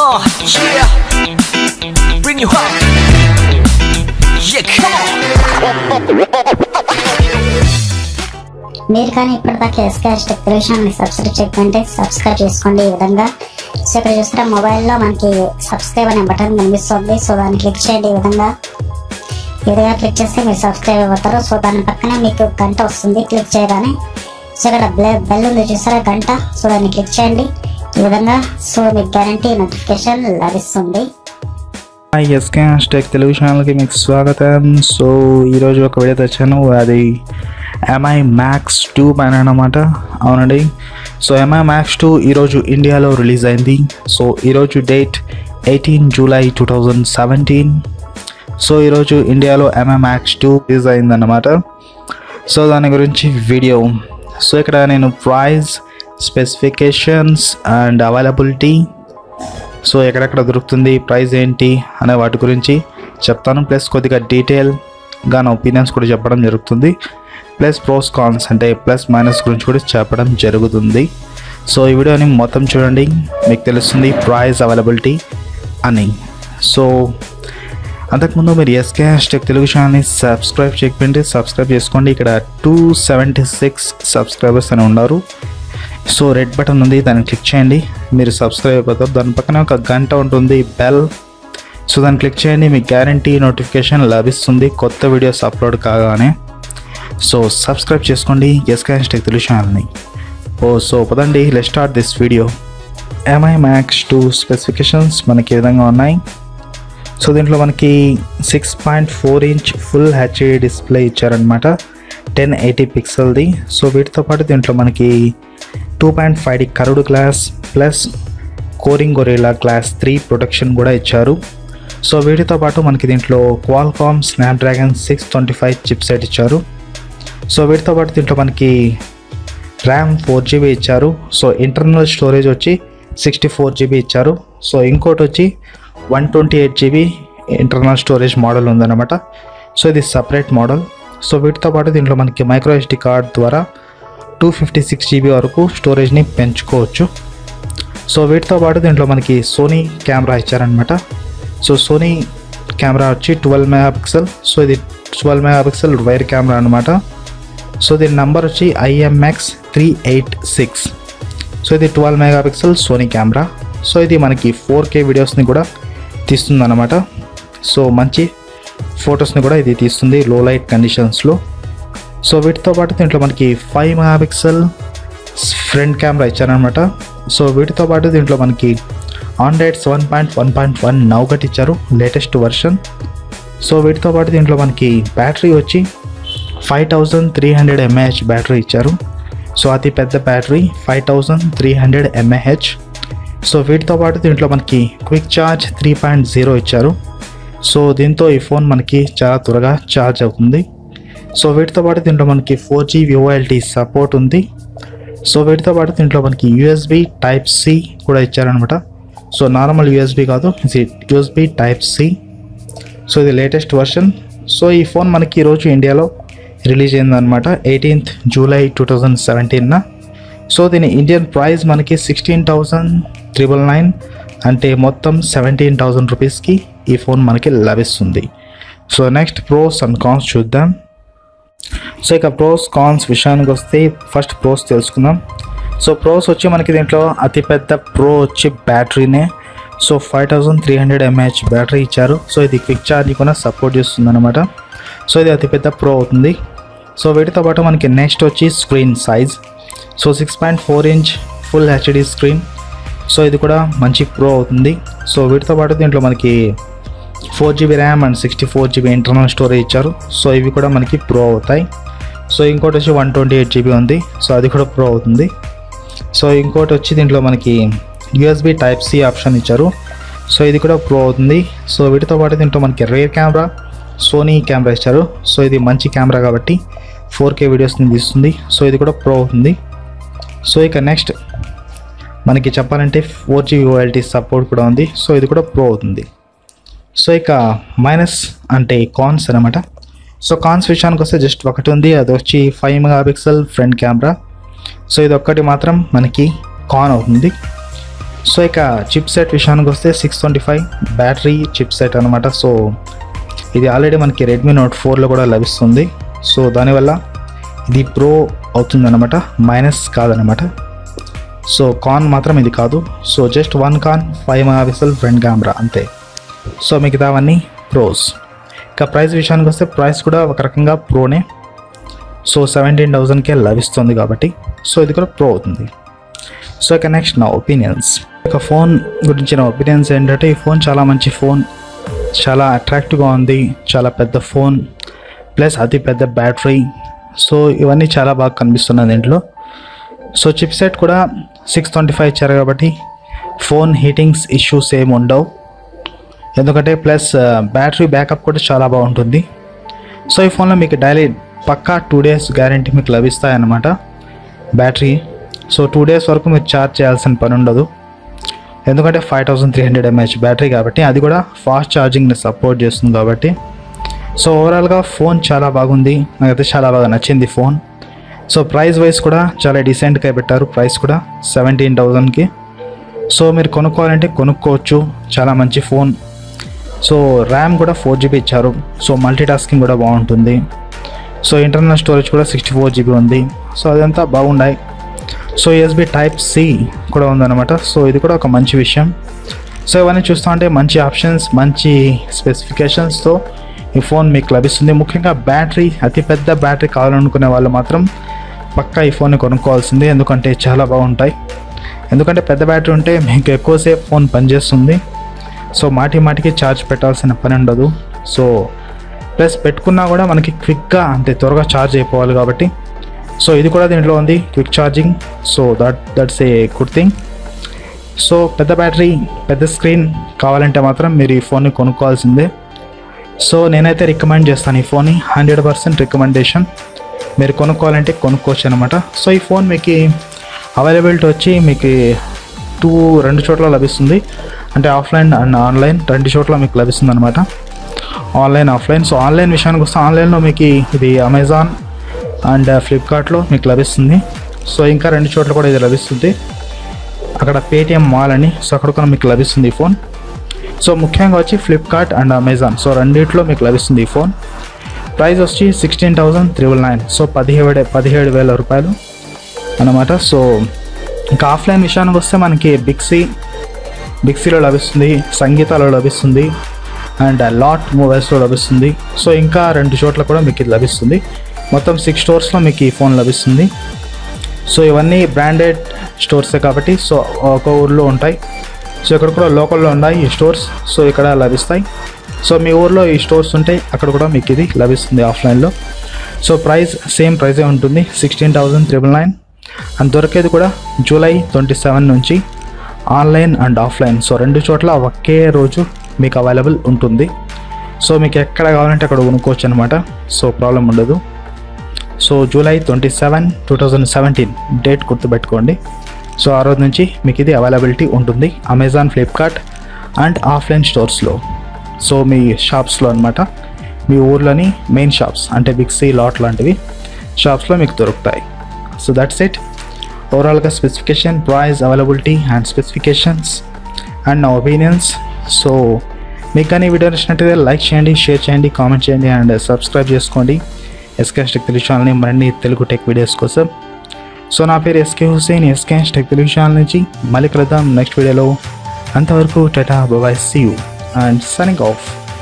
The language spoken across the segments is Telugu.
Uh, yeah. Bring you up. Yeah, come on. మీరు కానీ ఇప్పటిదాకా ఎస్కేఎస్ టెక్ తెలుగుని సబ్స్క్రైబ్ చేయకుంటే సబ్స్క్రైబ్ చేసుకోండి ఈ విధంగా సో ఇక్కడ చూస్తే మొబైల్లో మనకి సబ్స్క్రైబ్ అనే బటన్ కనిపిస్తుంది సో దాన్ని క్లిక్ చేయండి ఈ విధంగా ఈ విధంగా క్లిక్ చేస్తే మీరు సబ్స్క్రైబ్ అవుతారు సో దాని పక్కనే మీకు గంట వస్తుంది క్లిక్ చేయగానే సో ఇక్కడ బెల్ బెల్ ఉంది చూసారా గంట సో దాన్ని క్లిక్ చేయండి ఈ విధంగా సో మీకు గ్యారంటీ నోటిఫికేషన్ లభిస్తుంది హాయ్ ఎస్కే టెక్ తెలుగు ఛానల్కి మీకు స్వాగతం సో ఈరోజు ఒక వీడియో తెచ్చాను అది ఎంఐ మ్యాక్స్ టూ పైన అనమాట అవునండి సో ఎంఐ మ్యాక్స్ టూ ఈరోజు ఇండియాలో రిలీజ్ అయింది సో ఈరోజు date eighteen July two thousand seventeen so ఈరోజు ఇండియాలో ఎంఐ మ్యాక్స్ టూ రిలీజ్ అయిందన్నమాట సో దాని గురించి వీడియో సో ఇక్కడ నేను price specifications and availability so ఎక్కడెక్కడ దొరుకుతుంది ప్రైస్ ఏంటి అనే వాటి గురించి చెప్తాను ప్లస్ కొద్దిగా డీటెయిల్గా నా ఒపీనియన్స్ కూడా చెప్పడం జరుగుతుంది ప్లస్ ప్రోస్ కాన్స్ అంటే ప్లస్ మైనస్ గురించి కూడా చెప్పడం జరుగుతుంది సో ఈ వీడియోని మొత్తం చూడండి మీకు తెలుస్తుంది ప్రైస్ అవైలబిలిటీ అని సో అంతకుముందు మీరు ఎస్కే హ్యాష్టాగ్ తెలుగు ఛానల్ని సబ్స్క్రైబ్ చేయకపోయింటే సబ్స్క్రైబ్ చేసుకోండి ఇక్కడ టూ సెవెంటీ సిక్స్ సబ్స్క్రైబర్స్ అని ఉన్నారు సో రెడ్ బటన్ ఉంది దాన్ని క్లిక్ చేయండి మీరు సబ్స్క్రైబ్ అయిపోతారు దాని పక్కన ఒక గంట ఉంటుంది బెల్ సో దాన్ని క్లిక్ చేయండి మీకు గ్యారంటీ నోటిఫికేషన్ లభిస్తుంది కొత్త వీడియోస్ అప్లోడ్ కాగానే సో సబ్స్క్రైబ్ చేసుకోండి ఎస్కే హ్యాష్టాగ్ తెలుగు ఛానల్ని ఓ సో పదండి let start this video MI max two specifications మనకి ఈ విధంగా ఉన్నాయి సో దీంట్లో మనకి six point four inch full HD display ఇచ్చారనమాట టెన్ ఎయిటీ పిక్సెల్ది సో వీటితో పాటు దీంట్లో మనకి two point five D curved glass plus Corning Gorilla glass three protection కూడా ఇచ్చారు సో వీటితో పాటు మనకి దీంట్లో Qualcomm Snapdragon six twenty five chip set ఇచ్చారు సో వీటితో పాటు దీంట్లో మనకి ర్యామ్ ఫోర్ జీబీ ఇచ్చారు సో ఇంటర్నల్ స్టోరేజ్ వచ్చి సిక్స్టీ ఫోర్ జీబీ ఇచ్చారు సో ఇంకోటి వచ్చి one twenty eight GB internal storage model ఉందన్నమాట సో ఇది సపరేట్ మోడల్ సో వీటితో పాటు దీంట్లో మనకి మైక్రో ఎస్డి కార్డ్ ద్వారా టూ ఫిఫ్టీ సిక్స్ జీబీ వరకు స్టోరేజ్ని పెంచుకోవచ్చు సో వీటితో పాటు దీంట్లో మనకి సోనీ కెమెరా ఇచ్చారనమాట సో సోనీ కెమెరా వచ్చి ట్వెల్వ్ మెగా పిక్సెల్ సో ఇది twelve mega pixel rear camera అనమాట సో దీని నంబర్ వచ్చి IMX three eight six so ఇది twelve mega pixel Sony camera so ఇది మనకి ఫోర్ కే వీడియోస్ని కూడా తీస్తుందన్నమాట సో మంచి ఫొటోస్ని కూడా ఇది తీస్తుంది లో లైట్ కండిషన్స్లో సో వీటితో పాటు దీంట్లో మనకి five mega pixel front camera ఇచ్చారనమాట సో వీటితో పాటు దీంట్లో మనకి Android seven point one point one Nougat ఇచ్చారు లేటెస్ట్ వర్షన్ సో వీటితో పాటు దీంట్లో మనకి బ్యాటరీ వచ్చి five thousand three hundred mAh battery ఇచ్చారు సో అతి పెద్ద battery five thousand three hundred mAh so వీటితో పాటు దీంట్లో మనకి quick charge three point zero ఇచ్చారు సో దీంతో ఈ ఫోన్ మనకి చాలా త్వరగా ఛార్జ్ అవుతుంది సో వీటితో పాటు దీంట్లో మనకి ఫోర్ జీ విఓఎల్టీ సపోర్ట్ ఉంది సో వీటితో పాటు దీంట్లో మనకి యూఎస్బి టైప్ సి కూడా ఇచ్చారనమాట సో నార్మల్ యూఎస్బి కాదు ఇది యూఎస్బి టైప్ సి సో ఇది లేటెస్ట్ వర్షన్ సో ఈ ఫోన్ మనకి ఈరోజు ఇండియాలో రిలీజ్ అయిందనమాట ఎయిటీన్త్ జూలై టూ థౌజండ్ సెవెంటీన్న సో దీని ఇండియన్ ప్రైస్ మనకి సిక్స్టీన్ థౌజండ్ త్రిబుల్ నైన్ అంటే మొత్తం సెవెంటీన్ థౌజండ్ రూపీస్కి ఈ ఫోన్ మనకి లభిస్తుంది so next pros and cons చూద్దాం సో ఇక ప్రోస్ కాన్స్ విషయానికి వస్తే ఫస్ట్ ప్రోస్ తెలుసుకుందాం సో ప్రోస్ వచ్చి మనకి దీంట్లో అతిపెద్ద ప్రో వచ్చి బ్యాటరీనే so five thousand three hundred mAh battery ఇచ్చారు సో ఇది క్విక్ ఛార్జ్ కూడా సపోర్ట్ చేస్తుంది అనమాట సో ఇది అతిపెద్ద ప్రో అవుతుంది సో వీటితో పాటు మనకి నెక్స్ట్ వచ్చి screen size so six point four inch full HD screen so ఇది కూడా మంచి ప్రో అవుతుంది సో వీటితో పాటు దీంట్లో మనకి four GB RAM and sixty four GB internal storage ఇచ్చారు సో ఇవి కూడా మనకి ప్రో అవుతాయి సో ఇంకోటి వచ్చి వన్ ట్వంటీ ఎయిట్ జీబీ ఉంది సో అది కూడా ప్రో అవుతుంది సో ఇంకోటి వచ్చి దీంట్లో మనకి యూఎస్బి టైప్ సి ఆప్షన్ ఇచ్చారు సో ఇది కూడా ప్రో అవుతుంది సో వీటితో పాటు దీంట్లో మనకి రేర్ కెమెరా సోనీ కెమెరా ఇచ్చారు సో ఇది మంచి కెమెరా కాబట్టి ఫోర్ కే వీడియోస్ని తీస్తుంది సో ఇది కూడా ప్రో అవుతుంది సో ఇక నెక్స్ట్ మనకి చెప్పాలంటే ఫోర్ జీ యూఎల్టీ సపోర్ట్ కూడా ఉంది సో ఇది కూడా ప్రో అవుతుంది సో ఇక మైనస్ అంటే కాన్స్ అనమాట సో కాన్స్ విషయానికి వస్తే జస్ట్ ఒకటి ఉంది అది వచ్చి five mega pixel front camera so ఇది ఒక్కటి మాత్రం మనకి కాన్ అవుతుంది సో ఇక చిప్ సెట్ విషయానికి వస్తే six twenty five battery chip set అనమాట సో ఇది ఆల్రెడీ మనకి రెడ్మీ నోట్ ఫోర్లో కూడా లభిస్తుంది సో దానివల్ల ఇది ప్రో అవుతుందన్నమాట మైనస్ కాదనమాట సో కాన్ మాత్రం ఇది కాదు so just one con five mega pixel front camera అంతే సో మిగతావన్నీ ప్రోస్ ఇక ప్రైస్ విషయానికి వస్తే ప్రైస్ కూడా ఒక రకంగా ప్రోనే సో సెవెంటీన్ థౌజండ్కే లభిస్తుంది కాబట్టి సో ఇది కూడా ప్రో అవుతుంది సో ఇక నెక్స్ట్ నా ఒపీనియన్స్ ఇక ఫోన్ గురించి నా ఒపీనియన్స్ ఏంటంటే ఈ ఫోన్ చాలా మంచి ఫోన్ చాలా అట్రాక్టివ్గా ఉంది చాలా పెద్ద ఫోన్ ప్లస్ అతి పెద్ద బ్యాటరీ సో ఇవన్నీ చాలా బాగా కనిపిస్తున్నాయి దీంట్లో సో చిప్ సెట్ కూడా సిక్స్ ట్వంటీ ఫైవ్ ఇచ్చారు కాబట్టి ఫోన్ హీటింగ్స్ ఇష్యూస్ ఏమి ఉండవు ఎందుకంటే ప్లస్ బ్యాటరీ బ్యాకప్ కూడా చాలా బాగుంటుంది సో ఈ ఫోన్లో మీకు డైలీ పక్కా టూ డేస్ గ్యారంటీ మీకు లభిస్తాయన్నమాట బ్యాటరీ సో టూ డేస్ వరకు మీరు ఛార్జ్ చేయాల్సిన పని ఉండదు ఎందుకంటే five thousand three hundred mAh battery కాబట్టి అది కూడా ఫాస్ట్ ఛార్జింగ్ని సపోర్ట్ చేస్తుంది కాబట్టి సో ఓవరాల్గా ఫోన్ చాలా బాగుంది నాకైతే చాలా బాగా నచ్చింది ఫోన్ సో ప్రైస్ వైజ్ కూడా చాలా డీసెంట్గా పెట్టారు ప్రైస్ కూడా సెవెంటీన్ థౌజండ్కి సో మీరు కొనుక్కోవాలంటే కొనుక్కోవచ్చు చాలా మంచి ఫోన్ సో ర్యామ్ కూడా ఫోర్ జీబీ ఇచ్చారు సో మల్టీ టాస్కింగ్ కూడా బాగుంటుంది సో ఇంటర్నల్ స్టోరేజ్ కూడా సిక్స్టీ ఫోర్ జీబీ ఉంది సో అదంతా బాగున్నాయి సో యూఎస్బి టైప్ సి కూడా ఉందన్నమాట సో ఇది కూడా ఒక మంచి విషయం సో ఇవన్నీ చూస్తూ ఉంటే మంచి ఆప్షన్స్ మంచి స్పెసిఫికేషన్స్తో ఈ ఫోన్ మీకు లభిస్తుంది ముఖ్యంగా బ్యాటరీ అతిపెద్ద బ్యాటరీ కావాలనుకునే వాళ్ళు మాత్రం పక్కా ఈ ఫోన్ని కొనుక్కోవాల్సింది ఎందుకంటే చాలా బాగుంటాయి ఎందుకంటే పెద్ద బ్యాటరీ ఉంటే మీకు ఎక్కువసేపు ఫోన్ పనిచేస్తుంది సో మాటి మాటికి ఛార్జ్ పెట్టాల్సిన పని ఉండదు సో ప్లస్ పెట్టుకున్నా కూడా మనకి క్విక్గా అంటే త్వరగా ఛార్జ్ అయిపోవాలి కాబట్టి సో ఇది కూడా దీంట్లో ఉంది quick charging so that that's a good thing so పెద్ద బ్యాటరీ పెద్ద స్క్రీన్ కావాలంటే మాత్రం మీరు ఈ ఫోన్ని కొనుక్కోవాల్సిందే సో నేనైతే రికమెండ్ చేస్తాను ఈ ఫోన్ని హండ్రెడ్ పర్సెంట్ రికమెండేషన్ మీరు కొనుక్కోవాలంటే కొనుక్కోవచ్చు అనమాట సో ఈ ఫోన్ మీకు అవైలబిలిటీ వచ్చి మీకు టూ రెండు చోట్ల లభిస్తుంది అంటే ఆఫ్లైన్ అండ్ ఆన్లైన్ రెండు చోట్ల మీకు లభిస్తుంది అనమాట ఆన్లైన్ ఆఫ్లైన్ సో ఆన్లైన్ విషయానికి వస్తే ఆన్లైన్లో మీకు ఇది అమెజాన్ అండ్ ఫ్లిప్కార్ట్లో మీకు లభిస్తుంది సో ఇంకా రెండు చోట్ల కూడా ఇది లభిస్తుంది అక్కడ పేటిఎం మాల్ అని సో అక్కడ కూడా మీకు లభిస్తుంది ఈ ఫోన్ సో ముఖ్యంగా వచ్చి ఫ్లిప్కార్ట్ అండ్ అమెజాన్ సో రెండిట్లో మీకు లభిస్తుంది ఈ ఫోన్ ప్రైస్ వచ్చి sixteen thousand triple nine so పదిహేడు పదిహేడు వేల రూపాయలు అన్నమాట సో ఇంకా ఆఫ్లైన్ విషయానికి వస్తే మనకి బిక్సీ బిక్సీలో లభిస్తుంది సంగీతాలో లభిస్తుంది అండ్ లాట్ మొబైల్స్లో లభిస్తుంది సో ఇంకా రెండు చోట్ల కూడా మీకు ఇది లభిస్తుంది మొత్తం సిక్స్ స్టోర్స్లో మీకు ఈ ఫోన్ లభిస్తుంది సో ఇవన్నీ బ్రాండెడ్ స్టోర్సే కాబట్టి సో ఒక ఊర్లో ఉంటాయి సో ఇక్కడ కూడా లోకల్లో ఉన్నాయి ఈ స్టోర్స్ సో ఇక్కడ లభిస్తాయి సో మీ ఊర్లో ఈ స్టోర్స్ ఉంటే అక్కడ కూడా మీకు ఇది లభిస్తుంది ఆఫ్లైన్లో సో ప్రైస్ సేమ్ ప్రైజే ఉంటుంది sixteen thousand triple nine and దొరికేది కూడా జూలై ట్వంటీ సెవెన్ నుంచి ఆన్లైన్ అండ్ ఆఫ్లైన్ సో రెండు చోట్ల ఒకే రోజు మీకు అవైలబుల్ ఉంటుంది సో మీకు ఎక్కడ కావాలంటే అక్కడ కొనుక్కోవచ్చు అనమాట సో ప్రాబ్లం ఉండదు so July twenty seven two thousand seventeen date గుర్తుపెట్టుకోండి సో ఆ రోజు నుంచి మీకు ఇది అవైలబిలిటీ ఉంటుంది అమెజాన్ ఫ్లిప్కార్ట్ అండ్ ఆఫ్లైన్ స్టోర్స్లో సో మీ షాప్స్లో అనమాట మీ ఊర్లోని మెయిన్ షాప్స్ అంటే బిగ్సీ లాట్ లాంటివి షాప్స్లో మీకు దొరుకుతాయి సో దట్స్ ఇట్ ఓవరాల్గా specification price availability and specifications and నా ఒపీనియన్స్ సో మీకు కానీ ఈ వీడియో నచ్చినట్టయితే లైక్ చేయండి షేర్ చేయండి కామెంట్ చేయండి అండ్ సబ్స్క్రైబ్ చేసుకోండి ఎస్కే టెక్ తెలుగు ఛానల్ని మరిన్ని తెలుగు టెక్ వీడియోస్ కోసం సో నా పేరు SK Hussain SK tech Telugu channel నుంచి మళ్ళీ కలుద్దాం నెక్స్ట్ వీడియోలో అంతవరకు టటా బాబాయ్ సీ యూ అండ్ సనింగ్ ఆఫ్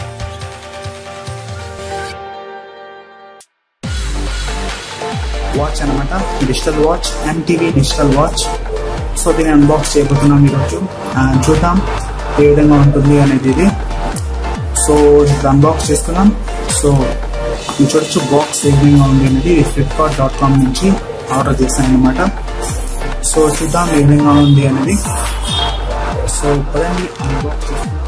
వాచ్ అనమాట digital watch MTV digital watch so దీన్ని అన్బాక్స్ చేయబోతున్నాం ఈరోజు అండ్ చూద్దాం ఏ విధంగా ఉంటుంది అనేది ఇది సో ఇది అన్బాక్స్ చేసుకున్నాం సో మీరు చూడొచ్చు బాక్స్ ఏ విధంగా ఉంది అనేది ఫ్లిప్కార్ట్ డాట్ కామ్ నుంచి ఆర్డర్ చేశాను అనమాట సో చూద్దాం ఏ విధంగా ఉంది అనేది సో పదండి అన్బాక్స్ చేసుకుందాం